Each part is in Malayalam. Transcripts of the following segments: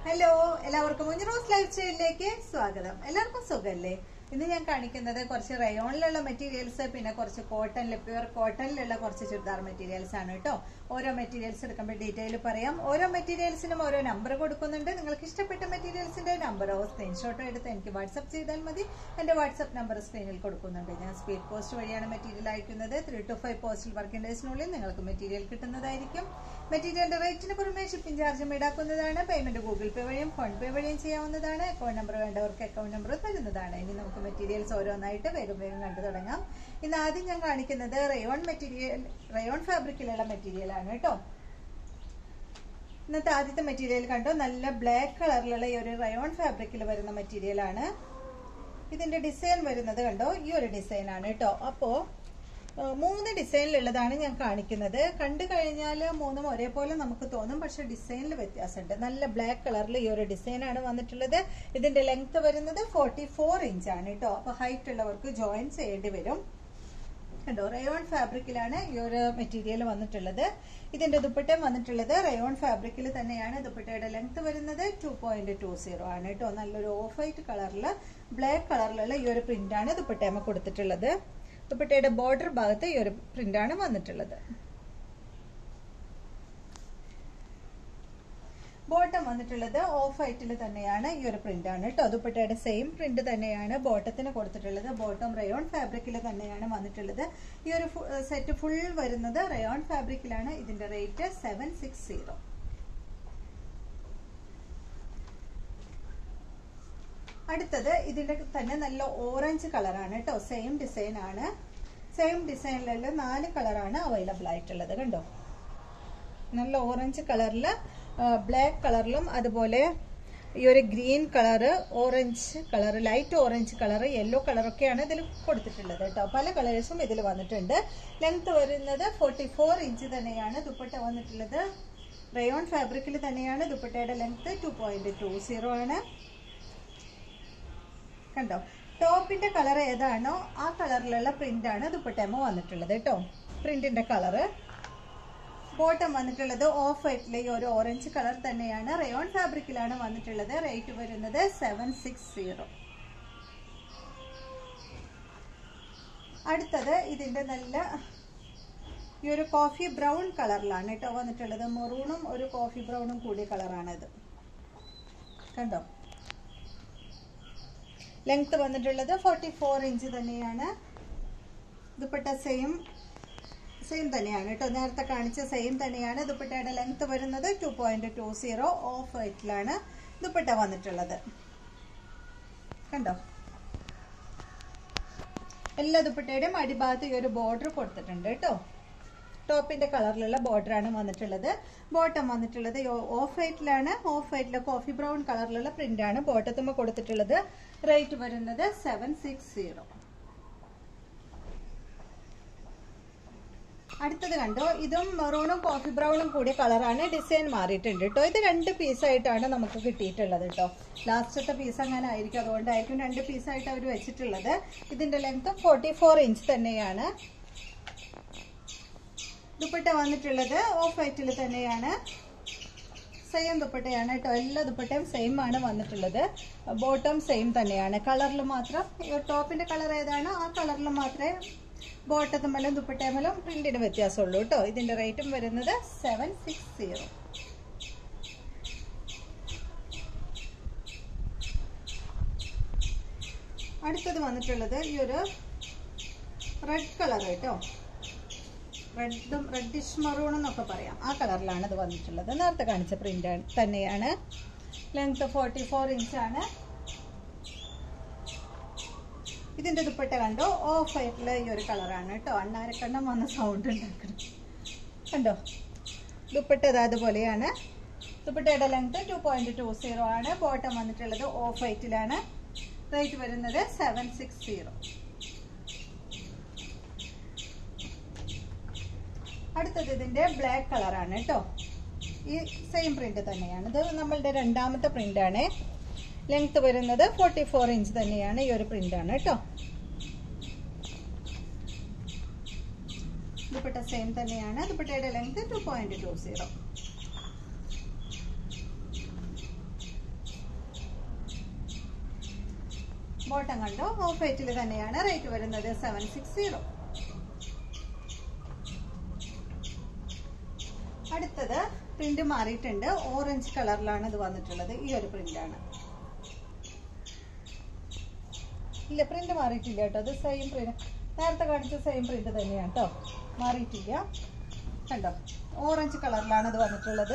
ഹലോ എല്ലാവർക്കും മുഞ്ഞറോസ് ലൈഫ് സ്റ്റൈലിലേക്ക് സ്വാഗതം എല്ലാവർക്കും സുഖല്ലേ ഇന്ന് ഞാൻ കാണിക്കുന്നത് കുറച്ച് റയോണിലുള്ള മെറ്റീരിയൽസ് പിന്നെ കുറച്ച് കോട്ടണിൽ പ്യുവർ കോട്ടണിലുള്ള കുറച്ച് ചുരിദാർ മെറ്റീരിയൽസ് ആണ് കേട്ടോ ഓരോ മെറ്റീരിയൽസ് എടുക്കുമ്പോൾ ഡീറ്റെയിൽ പറയാം ഓരോ മെറ്റീരിയൽസിനും ഓരോ നമ്പർ കൊടുക്കുന്നുണ്ട് നിങ്ങൾക്ക് ഇഷ്ടപ്പെട്ട മെറ്റീരിയൽസിന്റെ നമ്പറോ സ്ക്രീൻഷോട്ടോ എടുത്ത് എനിക്ക് വാട്സപ്പ് ചെയ്താൽ മതി എന്റെ വാട്സപ്പ് നമ്പർ സ്ക്രീനിൽ കൊടുക്കുന്നുണ്ട് ഞാൻ സ്പീഡ് പോസ്റ്റ് വഴിയാണ് മെറ്റീരിയൽ അയക്കുന്നത് three two five postal working ഡേയ്സിനുള്ളിൽ നിങ്ങൾക്ക് മെറ്റീരിയൽ കിട്ടുന്നതായിരിക്കും മെറ്റീരിയലിന്റെ റേറ്റിന് പുറമെ ഷിപ്പിംഗ് ചാർജും ഈടാക്കുന്നതാണ് പേയ്മെന്റ് ഗൂഗിൾ പേ വഴിയും ഫോൺ പേ വഴിയും ചെയ്യാവുന്നതാണ് അക്കൗണ്ട് നമ്പർ വേണ്ടവർക്ക് അക്കൗണ്ട് നമ്പർ തരുന്നതാണ് ഇനി നമുക്ക് മെറ്റീരിയൽസ് ഓരോന്നായിട്ട് വേഗം വേഗം കണ്ടു തുടങ്ങാം ഇന്ന് ആദ്യം ഞാൻ കാണിക്കുന്നത് റയോൺ മെറ്റീരിയൽ റയോൺ ഫാബ്രിക്കിലുള്ള മെറ്റീരിയൽ ആണ് കേട്ടോ ഇന്നത്തെ ആദ്യത്തെ മെറ്റീരിയൽ കണ്ടോ നല്ല ബ്ലാക്ക് കളറിലുള്ള ഈ ഒരു റയോൺ ഫാബ്രിക്കിൽ വരുന്ന മെറ്റീരിയൽ ആണ് ഇതിന്റെ ഡിസൈൻ വരുന്നത് കണ്ടോ ഈ ഒരു ഡിസൈൻ ആണ് കേട്ടോ അപ്പോ ഏഹ് മൂന്ന് ഡിസൈനിലുള്ളതാണ് ഞാൻ കാണിക്കുന്നത് കണ്ടു കഴിഞ്ഞാൽ മൂന്നും ഒരേപോലെ നമുക്ക് തോന്നും പക്ഷെ ഡിസൈനിൽ വ്യത്യാസമുണ്ട് നല്ല ബ്ലാക്ക് കളറിൽ ഈ ഒരു ഡിസൈൻ ആണ് വന്നിട്ടുള്ളത് ഇതിന്റെ ലെങ്ത് വരുന്നത് ഫോർട്ടി ഫോർ ഇഞ്ച് ആണ് കേട്ടോ അപ്പൊ ഹൈറ്റ് ഉള്ളവർക്ക് ജോയിൻ ചെയ്യേണ്ടി വരും കണ്ടോ റയോൺ ഫാബ്രിക്കിലാണ് ഈ ഒരു മെറ്റീരിയൽ വന്നിട്ടുള്ളത് ഇതിന്റെ ദുപ്പട്ട വന്നിട്ടുള്ളത് റയോൺ ഫാബ്രിക്കിൽ തന്നെയാണ് ദുപ്പട്ടയുടെ ലെങ്ത് വരുന്നത് ടു പോയിന്റ് ടു സീറോ ആണ് കേട്ടോ നല്ലൊരു ഓഫ് വൈറ്റ് കളറിൽ ബ്ലാക്ക് കളറിലുള്ള ഈ ഒരു പ്രിന്റ് ആണ് ദുപ്പട്ടയമ്മ കൊടുത്തിട്ടുള്ളത് ദുപ്പട്ടയുടെ ബോർഡർ ഭാഗത്ത് ഈ ഒരു പ്രിന്റ് ആണ് വന്നിട്ടുള്ളത് ബോട്ടം വന്നിട്ടുള്ളത് ഓഫ് വൈറ്റിൽ തന്നെയാണ് ഈ ഒരു പ്രിന്റ് ആണ് കേട്ടോ ദുപ്പട്ടയുടെ സെയിം പ്രിന്റ് തന്നെയാണ് ബോട്ടത്തിന് കൊടുത്തിട്ടുള്ളത് ബോട്ടം റയോൺ ഫാബ്രിക്കിൽ തന്നെയാണ് വന്നിട്ടുള്ളത് ഈ ഒരു സെറ്റ് ഫുൾ വരുന്നത് റയോൺ ഫാബ്രിക്കിലാണ് ഇതിന്റെ റേറ്റ് സെവൻ സിക്സ് സീറോ അടുത്തത് ഇതിന്റെ തന്നെ നല്ല ഓറഞ്ച് കളറാണ് കേട്ടോ സെയിം ഡിസൈൻ ആണ് സെയിം ഡിസൈനിലുള്ള നാല് കളറാണ് അവൈലബിൾ ആയിട്ടുള്ളത് കണ്ടോ നല്ല ഓറഞ്ച് കളറിൽ ബ്ലാക്ക് കളറിലും അതുപോലെ ഈ ഒരു green colour orange colour light orange colour yellow കളറൊക്കെയാണ് ഇതിൽ കൊടുത്തിട്ടുള്ളത് കേട്ടോ പല കളേഴ്സും ഇതിൽ വന്നിട്ടുണ്ട് ലെങ്ത് വരുന്നത് ഫോർട്ടി ഫോർ ഇഞ്ച് തന്നെയാണ് ദുപ്പട്ട വന്നിട്ടുള്ളത് റയോൺ ഫാബ്രിക്കിൽ തന്നെയാണ് ദുപ്പട്ടയുടെ length two point two zero ആണ് കണ്ടോ ടോപ്പിന്റെ കളർ ഏതാണോ ആ കളറിലുള്ള പ്രിന്റ് ആണ് ദുപ്പട്ടമ്മ വന്നിട്ടുള്ളത് കേട്ടോ പ്രിന്റിന്റെ കളറ് ബോട്ടം വന്നിട്ടുള്ളത് ഓഫ് വൈറ്റിലെ ഈ ഒരു ഓറഞ്ച് കളർ തന്നെയാണ് റയോൺ ഫാബ്രിക്കിലാണ് വന്നിട്ടുള്ളത് റേറ്റ് വരുന്നത് സെവൻ സിക്സ് സീറോ അടുത്തത് ഇതിന്റെ നല്ല ഈ ഒരു കോഫി ബ്രൗൺ കളറിലാണ് കേട്ടോ വന്നിട്ടുള്ളത് മെറൂണും ഒരു കോഫി ബ്രൗണും കൂടിയ കളറാണിത് കണ്ടോ ലെങ്ത് വന്നിട്ടുള്ളത് ഫോർട്ടി ഫോർ ഇഞ്ച് തന്നെയാണ് ദുപ്പട്ട സെയിം സെയിം തന്നെയാണ് കേട്ടോ നേരത്തെ കാണിച്ച സെയിം തന്നെയാണ് ദുപ്പട്ടയുടെ ലെങ്ത് വരുന്നത് two point two zero off വൈറ്റിലാണ് ദുപ്പട്ട വന്നിട്ടുള്ളത് കണ്ടോ എല്ലാ ദുപ്പട്ടയുടെയും അടിഭാഗത്ത് ഈ ഒരു ബോർഡർ കൊടുത്തിട്ടുണ്ട് കേട്ടോ ടോപ്പിന്റെ കളറിലുള്ള ബോർഡർ ആണ് വന്നിട്ടുള്ളത് ബോട്ടം വന്നിട്ടുള്ളത് ഓഫ് വൈറ്റിലാണ് ഓഫ് വൈറ്റിലെ കോഫി ബ്രൗൺ കളറിലുള്ള പ്രിന്റ് ആണ് ബോട്ടത്തുമ്പോ കൊടുത്തിട്ടുള്ളത് റേറ്റ് വരുന്നത് സെവൻ സിക്സ് സീറോ അടുത്തത് കണ്ടോ ഇതും മെറൂണും കോഫി ബ്രൗണും കൂടിയ കളറാണ് ഡിസൈൻ മാറിയിട്ടുണ്ട് കേട്ടോ ഇത് രണ്ട് പീസായിട്ടാണ് നമുക്ക് കിട്ടിയിട്ടുള്ളത് കേട്ടോ ലാസ്റ്റത്തെ പീസ് അങ്ങനെ ആയിരിക്കും അതുകൊണ്ടായിരിക്കും രണ്ട് പീസായിട്ട് അവർ വെച്ചിട്ടുള്ളത് ഇതിന്റെ ലെങ്ത് ഫോർട്ടി ഫോർ ഇഞ്ച് തന്നെയാണ് ദുപ്പട്ട വന്നിട്ടുള്ളത് ഓഫ് വൈറ്റിൽ തന്നെയാണ് സെയിം ദുപ്പട്ടയാണ് കേട്ടോ എല്ലാ ദുപ്പട്ടയും സെയിം ആണ് വന്നിട്ടുള്ളത് ബോട്ടം സെയിം തന്നെയാണ് കളറിൽ മാത്രം ടോപ്പിന്റെ കളർ ഏതാണോ ആ കളറിൽ മാത്രമേ ബോട്ടത്തുമ്മലും ദുപ്പട്ടയമ്മലും പ്രിന്റിന് വ്യത്യാസമുള്ളൂ കേട്ടോ ഇതിന്റെ റേറ്റും വരുന്നത് സെവൻ സിക്സ് സീറോ അടുത്തത് വന്നിട്ടുള്ളത് ഈ ഒരു റെഡ് കളർ കേട്ടോ റെഡും റെഡിഷ് മറൂൺ എന്നൊക്കെ പറയാം ആ കളറിലാണ് ഇത് വന്നിട്ടുള്ളത് നേരത്തെ കാണിച്ച പ്രിന്റ് തന്നെയാണ് ലെങ്ത് ഫോർട്ടി ഫോർ ഇഞ്ചാണ് ഇതിന്റെ ദുപ്പട്ട കണ്ടോ ഓഫ് ആയിട്ടുള്ള ഈ ഒരു കളറാണ് കേട്ടോ അണ്ണാരക്കണ്ണം വന്ന സൗണ്ട് ഉണ്ടാക്കണം കണ്ടോ ദുപ്പട്ട ഇത് അതുപോലെയാണ് ദുപ്പട്ടയുടെ length two point two zero ആണ് ബോട്ടം വന്നിട്ടുള്ളത് ഓഫ് വൈറ്റിലാണ് റേറ്റ് വരുന്നത് സെവൻ സിക്സ് സീറോ അടുത്തത് ഇതിന്റെ ബ്ലാക്ക് കളറാണ് കേട്ടോ ഈ സെയിം പ്രിന്റ് തന്നെയാണ് ഇത് നമ്മളുടെ രണ്ടാമത്തെ പ്രിന്റ് ആണ് ലെങ്ത് വരുന്നത് ഫോർട്ടി ഫോർ ഇഞ്ച് തന്നെയാണ് ഈ ഒരു പ്രിന്റ് ആണ് കേട്ടോ ദുപ്പട്ട സെയിം തന്നെയാണ് ദുപ്പട്ടയുടെ length two point two zero bottom കണ്ടോ ഓഫ് വൈറ്റിൽ തന്നെയാണ് റേറ്റ് വരുന്നത് സെവൻ സിക്സ് സീറോ അടുത്തത് പ്രിന്റ് മാറിയിട്ടുണ്ട് ഓറഞ്ച് കളറിലാണ് ഇത് വന്നിട്ടുള്ളത് ഈ ഒരു പ്രിന്റ് ആണ് ഇല്ല പ്രിന്റ് മാറിയിട്ടില്ല കേട്ടോ അത് സെയിം പ്രിന്റ് നേരത്തെ കാണിച്ച സെയിം പ്രിന്റ് തന്നെയാണ് കേട്ടോ മാറിയിട്ടില്ല കണ്ടോ ഓറഞ്ച് കളറിലാണ് ഇത് വന്നിട്ടുള്ളത്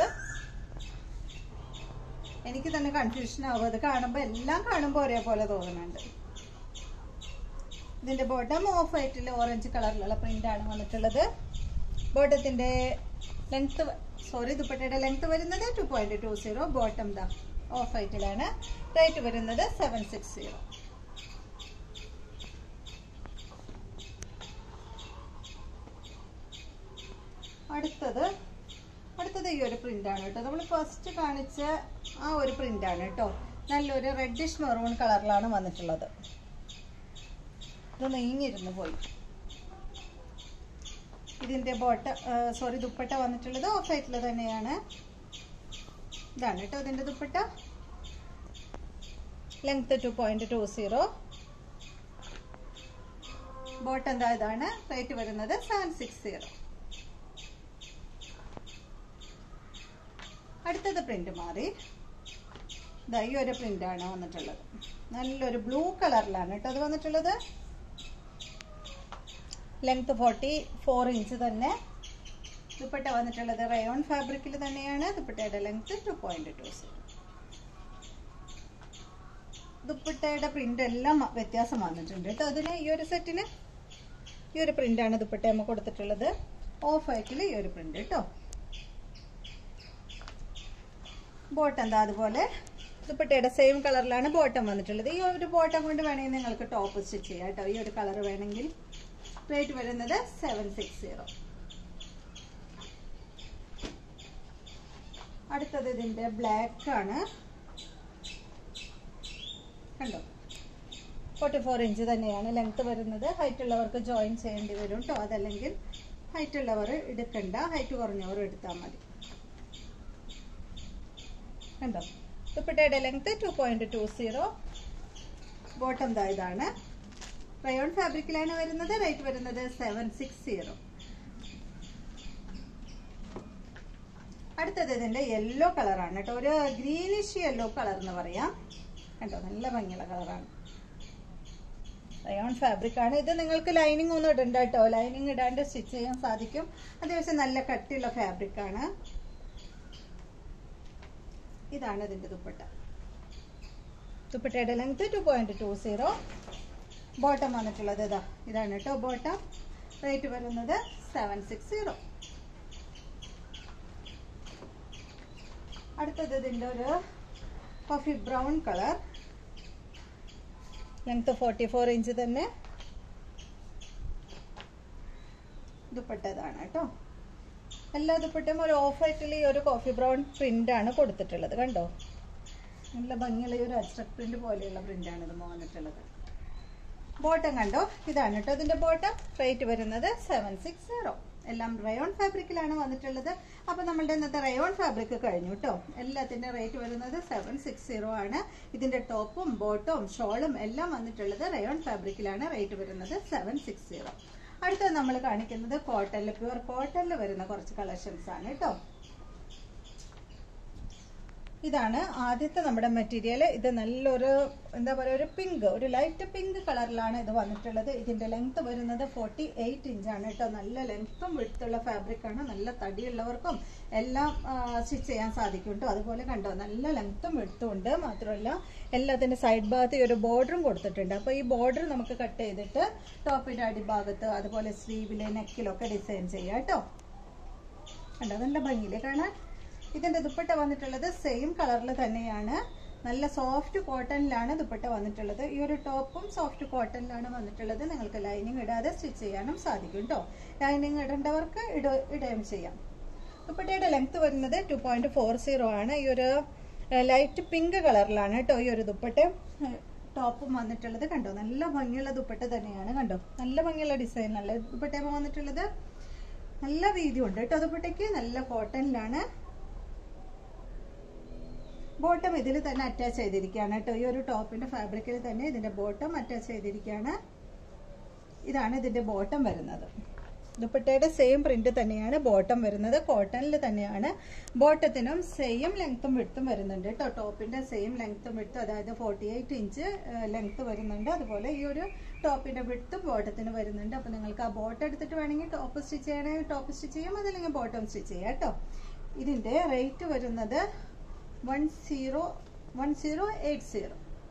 എനിക്ക് തന്നെ കൺഫ്യൂഷൻ ആവും അത് കാണുമ്പോൾ എല്ലാം കാണുമ്പോൾ ഒരേപോലെ തോന്നുന്നുണ്ട് ഇതിന്റെ ബോട്ടം ഓഫ് വൈറ്റിൽ ഓറഞ്ച് കളറിലുള്ള പ്രിന്റ് ആണ് വന്നിട്ടുള്ളത് ബോട്ടത്തിന്റെ ലെങ്ത് സോറി ദുപ്പട്ടയുടെ ലെങ്ത് വരുന്നത് two point two zero bottom ദാ ഓഫ് വൈറ്റിലാണ് റേറ്റ് വരുന്നത് സെവൻ സിക്സ് സീറോ അടുത്തത് അടുത്തത് ഈ ഒരു പ്രിന്റ് ആണ് കേട്ടോ നമ്മൾ ഫസ്റ്റ് കാണിച്ച ആ ഒരു പ്രിന്റ് ആണ് കേട്ടോ നല്ലൊരു റെഡിഷ് മെറൂൺ കളറിലാണ് വന്നിട്ടുള്ളത് ഇത് നീങ്ങിരുന്നു പോയി ഇതിന്റെ ബോട്ട സോറി ദുപ്പട്ട വന്നിട്ടുള്ളത് ഓഫ് വൈറ്റിൽ തന്നെയാണ് ഇതാണ് കേട്ടോ ഇതിന്റെ dupatta length two point two zero bottom എന്താ ഇതാണ് റേറ്റ് വരുന്നത് സെവൻ സിക്സ് സീറോ അടുത്തത് പ്രിന്റ് മാറി ഇതാ ഈ ഒരു പ്രിന്റ് ആണ് വന്നിട്ടുള്ളത് നല്ലൊരു ബ്ലൂ കളറിലാണ് കേട്ടോ അത് വന്നിട്ടുള്ളത് ലെങ്ത് ഫോർട്ടി ഫോർ ഇഞ്ച് തന്നെ ദുപ്പട്ട വന്നിട്ടുള്ളത് റയോൺ ഫാബ്രിക്കിൽ തന്നെയാണ് ദുപ്പട്ടയുടെ length two point two zero ദുപ്പട്ടയുടെ പ്രിന്റ് എല്ലാം വ്യത്യാസം വന്നിട്ടുണ്ട് കേട്ടോ അതിന് ഈ ഒരു സെറ്റിന് ഈ ഒരു പ്രിന്റ് ആണ് ദുപ്പട്ട നമ്മൾ കൊടുത്തിട്ടുള്ളത് ഓഫ് വൈറ്റിൽ ഈ ഒരു പ്രിന്റ് കേട്ടോ ബോട്ടം എന്താ അതുപോലെ ദുപ്പട്ടയുടെ സെയിം കളറിലാണ് ബോട്ടം വന്നിട്ടുള്ളത് ഈ ഒരു ബോട്ടം കൊണ്ട് വേണമെങ്കിൽ നിങ്ങൾക്ക് ടോപ്പ് സ്റ്റിച്ച് ചെയ്യാം കേട്ടോ ഈ ഒരു കളർ വേണമെങ്കിൽ റേറ്റ് വരുന്നത് സെവൻ സിക്സ് സീറോ അടുത്തത് ഇതിന്റെ ബ്ലാക്ക് ആണ് കണ്ടോ ഫോർട്ടി ഫോർ ഇഞ്ച് തന്നെയാണ് ലെങ്ത് വരുന്നത് ഹൈറ്റ് ഉള്ളവർക്ക് ജോയിൻ ചെയ്യേണ്ടി വരും കേട്ടോ അതല്ലെങ്കിൽ ഹൈറ്റ് ഉള്ളവർ എടുക്കണ്ട ഹൈറ്റ് കുറഞ്ഞവർ എടുത്താൽ മതി കണ്ടോ ദുപ്പട്ടയുടെ length two point two zero bottom ദാ ഇതാണ് റയോൺ ഫാബ്രിക്കിലാണ് വരുന്നത് റേറ്റ് വരുന്നത് സെവൻ സിക്സ് സീറോ അടുത്തത് ഇതിന്റെ യെല്ലോ കളറാണ് കേട്ടോ ഒരു ഗ്രീനിഷ് യെല്ലോ കളർ എന്ന് പറയാം കണ്ടോ നല്ല ഭംഗിയുള്ള കളറാണ് റയോൺ ഫാബ്രിക് ആണ് ഇത് നിങ്ങൾക്ക് ലൈനിങ് ഒന്നും ഇടണ്ട കേട്ടോ ലൈനിങ് ഇടാണ്ട് സ്റ്റിച്ച് ചെയ്യാൻ സാധിക്കും അത്യാവശ്യം നല്ല കട്ടിയുള്ള ഫാബ്രിക് ആണ് ഇതാണ് ഇതിന്റെ ദുപ്പട്ട ദുപ്പട്ടയുടെ length two point two zero bottom വന്നിട്ടുള്ളത് ഇതാ ഇതാണ് കേട്ടോ ബോട്ടം റേറ്റ് വരുന്നത് സെവൻ സിക്സ് സീറോ അടുത്തത് ഇതിന്റെ ഒരു coffee brown colour length forty four inch തന്നെ ദുപ്പട്ടതാണ് കേട്ടോ എല്ലാ ദുപ്പട്ടയും ഒരു ഓഫ് വൈറ്റിൽ ഈ ഒരു കോഫി ബ്രൗൺ പ്രിന്റ് ആണ് കൊടുത്തിട്ടുള്ളത് കണ്ടോ നല്ല ഭംഗിയുള്ള ഈ ഒരു അബ്സ്ട്രക്ട് പ്രിന്റ് പോലെയുള്ള പ്രിന്റ് ആണ് ഇത് വന്നിട്ടുള്ളത് ബോട്ടം കണ്ടോ ഇതാണ് കേട്ടോ ഇതിന്റെ ബോട്ടം റേറ്റ് വരുന്നത് സെവൻ സിക്സ് സീറോ എല്ലാം റയോൺ ഫാബ്രിക്കിലാണ് വന്നിട്ടുള്ളത് അപ്പൊ നമ്മളുടെ ഇന്നത്തെ റയോൺ ഫാബ്രിക് കഴിഞ്ഞു കേട്ടോ എല്ലാത്തിന്റെ റേറ്റ് വരുന്നത് സെവൻ സിക്സ് സീറോ ആണ് ഇതിന്റെ ടോപ്പും ബോട്ടവും ഷോളും എല്ലാം വന്നിട്ടുള്ളത് റയോൺ ഫാബ്രിക്കിലാണ് റേറ്റ് വരുന്നത് സെവൻ സിക്സ് സീറോ അടുത്തത് നമ്മൾ കാണിക്കുന്നത് കോട്ടണിൽ പ്യുവർ കോട്ടണിൽ വരുന്ന കുറച്ച് കളക്ഷൻസ് ആണ് കേട്ടോ ഇതാണ് ആദ്യത്തെ നമ്മുടെ മെറ്റീരിയൽ ഇത് നല്ലൊരു എന്താ പറയുക ഒരു പിങ്ക് ഒരു ലൈറ്റ് പിങ്ക് കളറിലാണ് ഇത് വന്നിട്ടുള്ളത് ഇതിന്റെ ലെങ്ത് വരുന്നത് ഫോർട്ടി എയ്റ്റ് ഇഞ്ചാണ് കേട്ടോ നല്ല ലെങ്ത്തും വിടുത്തുള്ള ഫാബ്രിക് ആണ് നല്ല തടിയുള്ളവർക്കും എല്ലാം സ്റ്റിച്ച് ചെയ്യാൻ സാധിക്കും കേട്ടോ അതുപോലെ കണ്ടോ നല്ല ലെങ്ത്തും വിടുത്തും ഉണ്ട് മാത്രമല്ല എല്ലാത്തിന്റെ സൈഡ് ഭാഗത്ത് ഈ ഒരു ബോർഡറും കൊടുത്തിട്ടുണ്ട് അപ്പോൾ ഈ ബോർഡർ നമുക്ക് കട്ട് ചെയ്തിട്ട് ടോപ്പിന്റെ അടിഭാഗത്ത് അതുപോലെ സ്ലീവില് നെക്കിലൊക്കെ ഡിസൈൻ ചെയ്യാം കേട്ടോ കണ്ടോ നല്ല ഭംഗിയില്ലേ കാണാൻ ഇതിന്റെ ദുപ്പട്ട വന്നിട്ടുള്ളത് സെയിം കളറിൽ തന്നെയാണ് നല്ല സോഫ്റ്റ് കോട്ടണിലാണ് ദുപ്പട്ട വന്നിട്ടുള്ളത് ഈ ഒരു ടോപ്പും സോഫ്റ്റ് കോട്ടണിലാണ് വന്നിട്ടുള്ളത് നിങ്ങൾക്ക് ലൈനിങ് ഇടാതെ സ്റ്റിച്ച് ചെയ്യാനും സാധിക്കും കേട്ടോ ലൈനിങ് ഇടേണ്ടവർക്ക് ഇട ഇടുകയും ചെയ്യാം ദുപ്പട്ടയുടെ ലെങ്ത് വരുന്നത് ടു പോയിന്റ് ഫോർ സീറോ ആണ് ഈ ഒരു ലൈറ്റ് പിങ്ക് കളറിലാണ് കേട്ടോ ഈ ഒരു ദുപ്പട്ട ടോപ്പും വന്നിട്ടുള്ളത് കണ്ടോ നല്ല ഭംഗിയുള്ള ദുപ്പട്ട തന്നെയാണ് കണ്ടോ നല്ല ഭംഗിയുള്ള ഡിസൈൻ നല്ല ദുപ്പട്ടയപ്പം വന്നിട്ടുള്ളത് നല്ല വീതി ഉണ്ട് കേട്ടോ ദുപ്പട്ടയ്ക്ക് നല്ല കോട്ടണിലാണ് ബോട്ടം ഇതിൽ തന്നെ അറ്റാച്ച് ചെയ്തിരിക്കുകയാണ് കേട്ടോ ഈ ഒരു ടോപ്പിന്റെ ഫാബ്രിക്കിൽ തന്നെ ഇതിന്റെ ബോട്ടം അറ്റാച്ച് ചെയ്തിരിക്കുകയാണ് ഇതാണ് ഇതിന്റെ ബോട്ടം വരുന്നത് ദുപ്പട്ടയുടെ സെയിം പ്രിന്റ് തന്നെയാണ് ബോട്ടം വരുന്നത് കോട്ടണിൽ തന്നെയാണ് ബോട്ടത്തിനും സെയിം ലെങ്ത്തും വിടുത്തും വരുന്നുണ്ട് കേട്ടോ ടോപ്പിന്റെ സെയിം ലെങ്ത്തും വിടുത്തും അതായത് ഫോർട്ടി എയ്റ്റ് ഇഞ്ച് ലെങ്ത്ത് വരുന്നുണ്ട് അതുപോലെ ഈ ഒരു ടോപ്പിന്റെ വിടുത്തും ബോട്ടത്തിന് വരുന്നുണ്ട് അപ്പൊ നിങ്ങൾക്ക് ആ ബോട്ടം എടുത്തിട്ട് വേണമെങ്കിൽ ടോപ്പ് സ്റ്റിച്ച് ചെയ്യണമെങ്കിൽ ടോപ്പ് സ്റ്റിച്ച് ചെയ്യാം അതല്ലെങ്കിൽ ബോട്ടം സ്റ്റിച്ച് ചെയ്യാം കേട്ടോ ഇതിന്റെ റേറ്റ് വരുന്നത് one zero one zero eight zero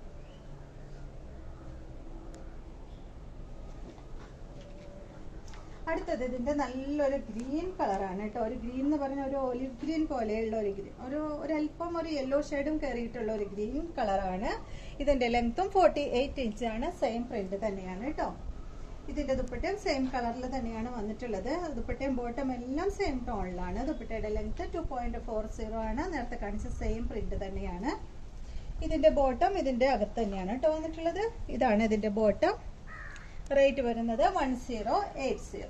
അടുത്തത് ഇതിന്റെ നല്ലൊരു ഗ്രീൻ കളറാണ് കേട്ടോ ഒരു ഗ്രീൻ എന്ന് പറഞ്ഞ ഒരു ഒലിവ് ഗ്രീൻ പോലെയുള്ള ഒരു ഗ്രീൻ ഒരു ഒരല്പം ഒരു യെല്ലോ ഷെയ്ഡും കയറിയിട്ടുള്ള ഒരു ഗ്രീൻ കളറാണ് ഇതിന്റെ ലെങ്ത്തും ഫോർട്ടി എയ്റ്റ് ഇഞ്ച് ആണ് സെയിം പ്രിന്റ് തന്നെയാണ് കേട്ടോ ഇതിന്റെ ദുപ്പട്ടയും സെയിം കളറിൽ തന്നെയാണ് വന്നിട്ടുള്ളത് ദുപ്പട്ടയും ബോട്ടം എല്ലാം സെയിം ടോണിലാണ് ദുപ്പട്ടയുടെ length two point four zero ആണ് നേരത്തെ കാണിച്ച സെയിം പ്രിന്റ് തന്നെയാണ് ഇതിന്റെ ബോട്ടം ഇതിന്റെ അകത്ത് തന്നെയാണ് കേട്ടോ വന്നിട്ടുള്ളത് ഇതാണ് ഇതിന്റെ ബോട്ടം റേറ്റ് വരുന്നത് വൺ സീറോ എയ്റ്റ് സീറോ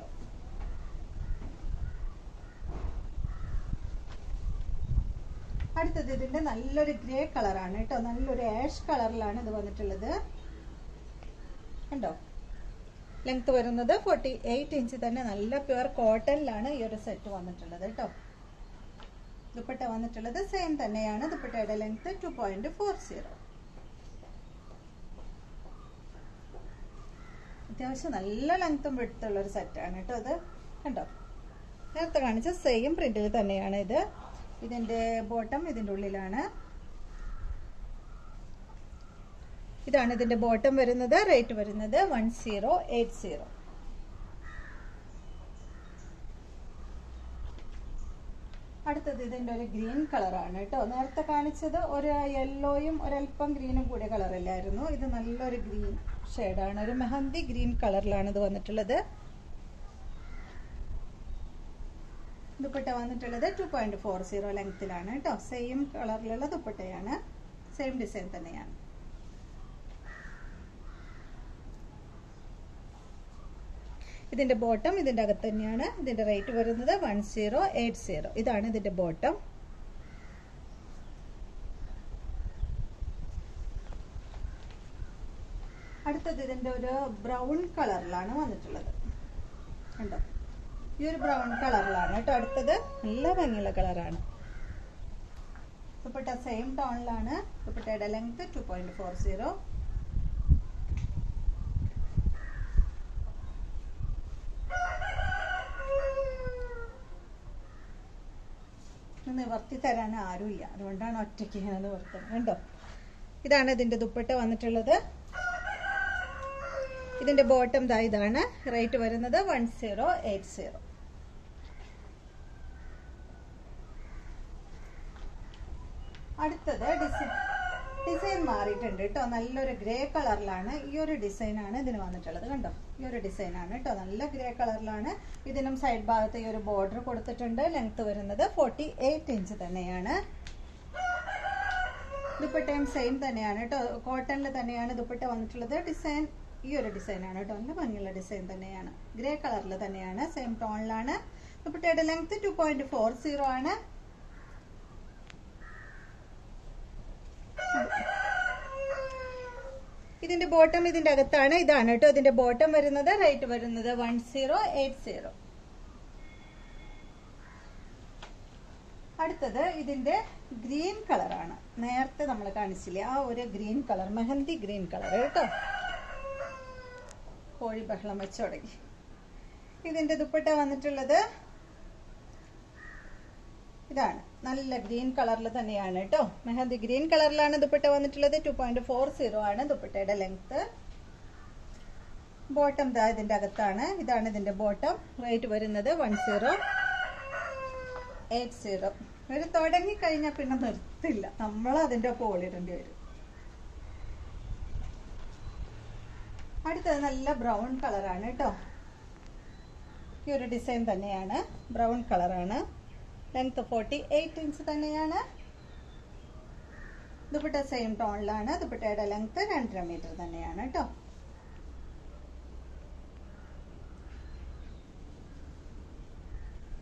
അടുത്തത് ഇതിന്റെ നല്ലൊരു ഗ്രേ കളറാണ് കേട്ടോ നല്ലൊരു ആഷ് കളറിലാണ് ഇത് വന്നിട്ടുള്ളത് കണ്ടോ ലെങ്ത് വരുന്നത് ഫോർട്ടി എയ്റ്റ് ഇഞ്ച് തന്നെ നല്ല പ്യുവർ കോട്ടണിലാണ് ഈ ഒരു സെറ്റ് വന്നിട്ടുള്ളത് കേട്ടോ ദുപ്പട്ട വന്നിട്ടുള്ളത് സെയിം തന്നെയാണ് ദുപ്പട്ടയുടെ length two point four zero അത്യാവശ്യം നല്ല ലെങ്ത്തും വിടുത്തുള്ള ഒരു സെറ്റാണ് കേട്ടോ അത് കണ്ടോ നേരത്തെ കാണിച്ച സെയിം പ്രിന്റിൽ തന്നെയാണ് ഇത് ഇതിന്റെ ബോട്ടം ഇതിന്റെ ഉള്ളിലാണ് ഇതാണ് ഇതിന്റെ ബോട്ടം വരുന്നത് റേറ്റ് വരുന്നത് വൺ സീറോ എയ്റ്റ് സീറോ അടുത്തത് ഇതിന്റെ ഒരു ഗ്രീൻ കളറാണ് കേട്ടോ നേരത്തെ കാണിച്ചത് ഒരു യെല്ലോയും ഒരല്പം ഗ്രീനും കൂടിയ കളറല്ലായിരുന്നു ഇത് നല്ലൊരു ഗ്രീൻ ഷെയ്ഡാണ് ഒരു മെഹന്തി ഗ്രീൻ കളറിലാണ് ഇത് വന്നിട്ടുള്ളത് ദുപ്പട്ട വന്നിട്ടുള്ളത് ടു പോയിന്റ് ഫോർ സീറോ ലെങ്ത്തിലാണ് കേട്ടോ സെയിം കളറിലുള്ള ദുപ്പട്ടയാണ് സെയിം ഡിസൈൻ തന്നെയാണ് ഇതിന്റെ ബോട്ടം ഇതിന്റെ അകത്ത് തന്നെയാണ് ഇതിന്റെ റേറ്റ് വരുന്നത് വൺ സീറോ എയ്റ്റ് സീറോ ഇതാണ് ഇതിന്റെ ബോട്ടം അടുത്തത് ഇതിന്റെ ഒരു ബ്രൗൺ കളറിലാണ് വന്നിട്ടുള്ളത് കണ്ടോ ഈ ഒരു ബ്രൗൺ കളറിലാണ് കേട്ടോ അടുത്തത് നല്ല ഭംഗിയുള്ള കളറാണ് ദുപ്പട്ട സെയിം ടോണിലാണ് ദുപ്പട്ടയുടെ length two point four zero നിവർത്തി തരാൻ ആരുമില്ല അതുകൊണ്ടാണ് ഒറ്റയ്ക്ക് ഇങ്ങനെ നിവർത്തുന്നത് കണ്ടോ ഇതാണ് ഇതിന്റെ ദുപ്പട്ട വന്നിട്ടുള്ളത് ഇതിന്റെ ബോട്ടം ദാ ഇതാണ് റേറ്റ് വരുന്നത് വൺ സീറോ എയ്റ്റ് സീറോ അടുത്തത് ഡിസൈൻ ഡിസൈൻ മാറിയിട്ടുണ്ട് കേട്ടോ നല്ലൊരു ഗ്രേ കളറിലാണ് ഈ ഒരു ഡിസൈൻ ആണ് ഇതിന് വന്നിട്ടുള്ളത് കണ്ടോ ഈ ഒരു ഡിസൈൻ ആണ് കേട്ടോ നല്ല ഗ്രേ കളറിലാണ് ഇതിനും സൈഡ് ഭാഗത്ത് ഈ ഒരു ബോർഡർ കൊടുത്തിട്ടുണ്ട് ലെങ്ത് വരുന്നത് ഫോർട്ടി എയ്റ്റ് ഇഞ്ച് തന്നെയാണ് ദുപ്പട്ടയും സെയിം തന്നെയാണ് കേട്ടോ കോട്ടണിൽ തന്നെയാണ് ദുപ്പട്ട വന്നിട്ടുള്ളത് ഡിസൈൻ ഈ ഒരു ഡിസൈൻ ആണ് കേട്ടോ നല്ല ഭംഗിയുള്ള ഡിസൈൻ തന്നെയാണ് ഗ്രേ കളറിൽ തന്നെയാണ് സെയിം ടോണിലാണ് ദുപ്പട്ടയുടെ length two point four zero ആണ് ഇതിന്റെ ബോട്ടം ഇതിന്റെ അകത്താണ് ഇതാണ് കേട്ടോ ഇതിന്റെ ബോട്ടം വരുന്നത് റേറ്റ് വരുന്നത് വൺ സീറോ എയ്റ്റ് സീറോ അടുത്തത് ഇതിന്റെ ഗ്രീൻ കളറാണ് നേരത്തെ നമ്മൾ കാണിച്ചില്ലേ ആ ഒരു green colour mehndi green colour കേട്ടോ കോഴി ബഹളം വെച്ച് തുടങ്ങി ഇതിന്റെ ദുപ്പട്ട വന്നിട്ടുള്ളത് ഇതാണ് നല്ല ഗ്രീൻ കളറിൽ തന്നെയാണ് കേട്ടോ മെഹന്തി ഗ്രീൻ കളറിലാണ് ദുപ്പട്ട വന്നിട്ടുള്ളത് ടു പോയിന്റ് ഫോർ സീറോ ആണ് ദുപ്പട്ടയുടെ ലെങ്ത് ബോട്ടം ദാ ഇതിന്റെ അകത്താണ് ഇതാണ് ഇതിന്റെ ബോട്ടം റേറ്റ് വരുന്നത് വൺ സീറോ എയ്റ്റ് സീറോ ഒരു തുടങ്ങി കഴിഞ്ഞാൽ പിന്നെ നിർത്തില്ല നമ്മൾ അതിന്റെ ഒപ്പം ഓടിടേണ്ടി വരും അടുത്തത് നല്ല ബ്രൗൺ കളറാണ് കേട്ടോ ഈ ഒരു ഡിസൈൻ തന്നെയാണ് ബ്രൗൺ കളറാണ് ലെങ്ത് ഫോർട്ടി എയ്റ്റ് ഇഞ്ച് തന്നെയാണ് ദുപ്പട്ട സെയിം ടോണിലാണ് ദുപ്പട്ടയുടെ ലെങ്ത് രണ്ടര മീറ്റർ തന്നെയാണ് കേട്ടോ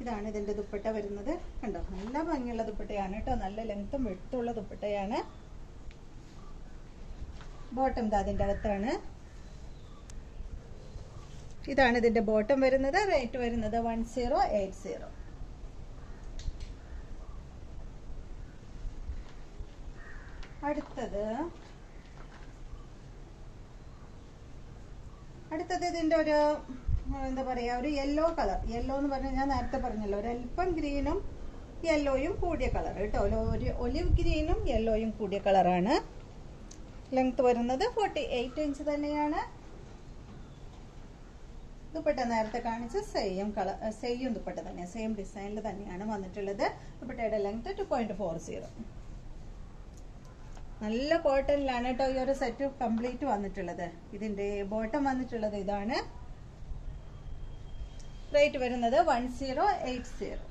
ഇതാണ് ഇതിന്റെ ദുപ്പട്ട വരുന്നത് കണ്ടോ നല്ല ഭംഗിയുള്ള ദുപ്പട്ടയാണ് കേട്ടോ നല്ല ലെങ്ത്തും വെട്ടുള്ള ദുപ്പട്ടയാണ് ബോട്ടം ദാ അതിന്റെ അകത്താണ് ഇതാണ് ഇതിന്റെ ബോട്ടം വരുന്നത് റേറ്റ് വരുന്നത് വൺ സീറോ എയ്റ്റ് സീറോ അടുത്തത് അടുത്തത് ഇതിന്റെ ഒരു ഉം, എന്താ പറയാ ഒരു യെല്ലോ കളർ യെല്ലോ എന്ന് പറഞ്ഞാൽ ഞാൻ നേരത്തെ പറഞ്ഞല്ലോ ഒരു അല്പം ഗ്രീനും യെല്ലോയും കൂടിയ കളർ കേട്ടോ ഒരു ഒലിവ് ഗ്രീനും യെല്ലോയും കൂടിയ കളറാണ് ലെങ്ത് വരുന്നത് ഫോർട്ടി എയ്റ്റ് ഇഞ്ച് തന്നെയാണ് ദുപ്പട്ട നേരത്തെ കാണിച്ച സെയിം കളർ സെയിം ദുപ്പട്ട തന്നെ സെയിം ഡിസൈനിൽ തന്നെയാണ് വന്നിട്ടുള്ളത് ദുപ്പട്ടയുടെ length two point four zero നല്ല കോട്ടണിലാണ് കേട്ടോ ഈ ഒരു സെറ്റ് കംപ്ലീറ്റ് വന്നിട്ടുള്ളത് ഇതിന്റെ ബോട്ടം വന്നിട്ടുള്ളത് ഇതാണ് റേറ്റ് വരുന്നത് വൺ സീറോ എയ്റ്റ് സീറോ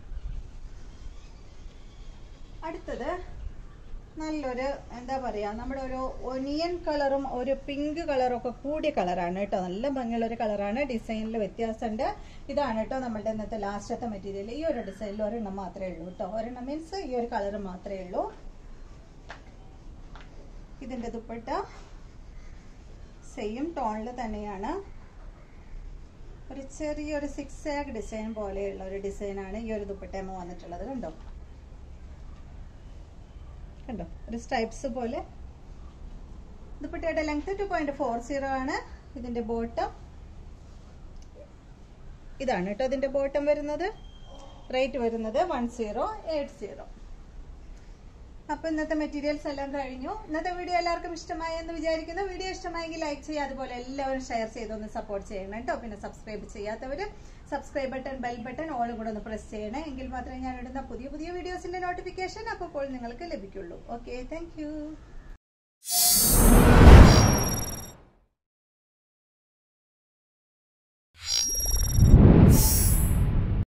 അടുത്തത് നല്ലൊരു എന്താ പറയാ നമ്മുടെ ഒരു ഒനിയൻ കളറും ഒരു പിങ്ക് കളറും ഒക്കെ കൂടിയ കളറാണ് കേട്ടോ നല്ല ഭംഗിയുള്ള ഒരു കളറാണ് ഡിസൈനിൽ വ്യത്യാസമുണ്ട് ഇതാണ് കേട്ടോ നമ്മളുടെ ഇന്നത്തെ ലാസ്റ്റത്തെ മെറ്റീരിയൽ ഈ ഒരു ഡിസൈനിൽ ഒരെണ്ണം മാത്രമേ ഉള്ളൂ കേട്ടോ ഒരെണ്ണം മീൻസ് ഈ ഒരു കളർ മാത്രമേ ഉള്ളൂ ഇതിന്റെ ദുപ്പട്ട സെയിം ടോണിൽ തന്നെയാണ് ഒരു ചെറിയൊരു സിക്സ് ആഗ് ഡിസൈൻ പോലെയുള്ള ഒരു ഡിസൈനാണ് ഈ ഒരു ദുപ്പട്ടയമ്മ വന്നിട്ടുള്ളത് കണ്ടോ കണ്ടോ ഒരു സ്ട്രൈപ്സ് പോലെ ദുപ്പട്ടയുടെ length two point four zero ആണ് ഇതിന്റെ ബോട്ടം ഇതാണ് കേട്ടോ ഇതിന്റെ ബോട്ടം വരുന്നത് റേറ്റ് വരുന്നത് വൺ സീറോ എയ്റ്റ് സീറോ അപ്പൊ ഇന്നത്തെ മെറ്റീരിയൽസ് എല്ലാം കഴിഞ്ഞു ഇന്നത്തെ വീഡിയോ എല്ലാവർക്കും ഇഷ്ടമായി എന്ന് വിചാരിക്കുന്നു വീഡിയോ ഇഷ്ടമായെങ്കിൽ ലൈക്ക് ചെയ്യുക അതുപോലെ എല്ലാവരും ഷെയർ ചെയ്തൊന്ന് സപ്പോർട്ട് ചെയ്യണം കേട്ടോ പിന്നെ സബ്സ്ക്രൈബ് ചെയ്യാത്തവര് സബ്സ്ക്രൈബ് ബട്ടൺ ബെൽ ബട്ടൺ ഓളും കൂടെ ഒന്ന് പ്രസ് ചെയ്യണേ എങ്കിൽ മാത്രമേ ഞാൻ ഇടുന്ന പുതിയ പുതിയ വീഡിയോസിന്റെ നോട്ടിഫിക്കേഷൻ അപ്പോൾ നിങ്ങൾക്ക് ലഭിക്കുള്ളൂ ഓക്കെ താങ്ക്